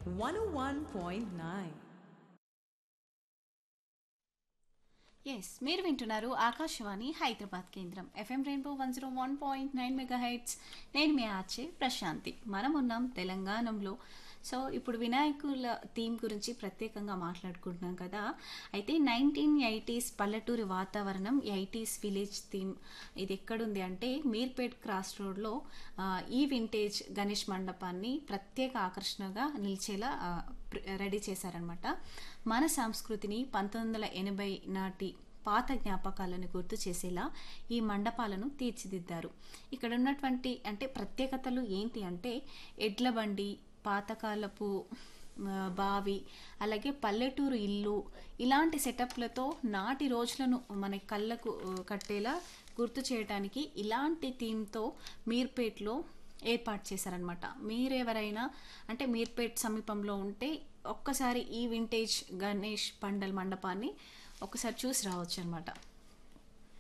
101.9. Yes మీరు వింటున్నారు ఆకాశవాణి హైదరాబాద్ కేంద్రం FM rainbow one zero one point nine mega hits నేను మీ ఆర్చే ప్రశాంతి మనం ఉన్నాం తెలంగాణలో సో ఇప్పుడు వినాయకుల థీమ్ గురించి ప్రత్యేకంగా మాట్లాడుకుంటున్నాం కదా అయితే నైన్టీన్ ఎయిటీస్ పల్లెటూరి వాతావరణం ఎయిటీస్ విలేజ్ థీమ్ ఇది ఎక్కడుంది అంటే మీర్పేట్ క్రాస్ రోడ్లో ఆ, ఈ వింటేజ్ గణేష్ మండపాన్ని ప్రత్యేక ఆకర్షణగా నిలిచేలా ఆ, ప్ర- రెడీ చేశారనమాట మన సంస్కృతిని పంతొమ్మిది వందల ఎనభై నాటి పాత జ్ఞాపకాలను గుర్తు చేసేలా ఈ మండపాలను తీర్చిదిద్దారు ఇక్కడ ఉన్నటువంటి అంటే ప్రత్యేకతలు ఏంటి అంటే ఎడ్ల బండి పాతకాలపు ఆ, బావి అలాగే పల్లెటూరు ఇల్లు ఇలాంటి సెటప్లతో నాటి రోజులను మన కళ్ళకు ఆ, కట్టేలా గుర్తు చేయడానికి ఇలాంటి థీమ్తో మీర్పేట్లో ఏర్పాటు చేశారనమాట మీరెవరైనా అంటే మీర్పేట్ సమీపంలో ఉంటే ఒక్కసారి ఈ వింటేజ్ గణేష్ పండల్ మండపాన్ని ఒక్కసారి చూసి రావచ్చు అనమాట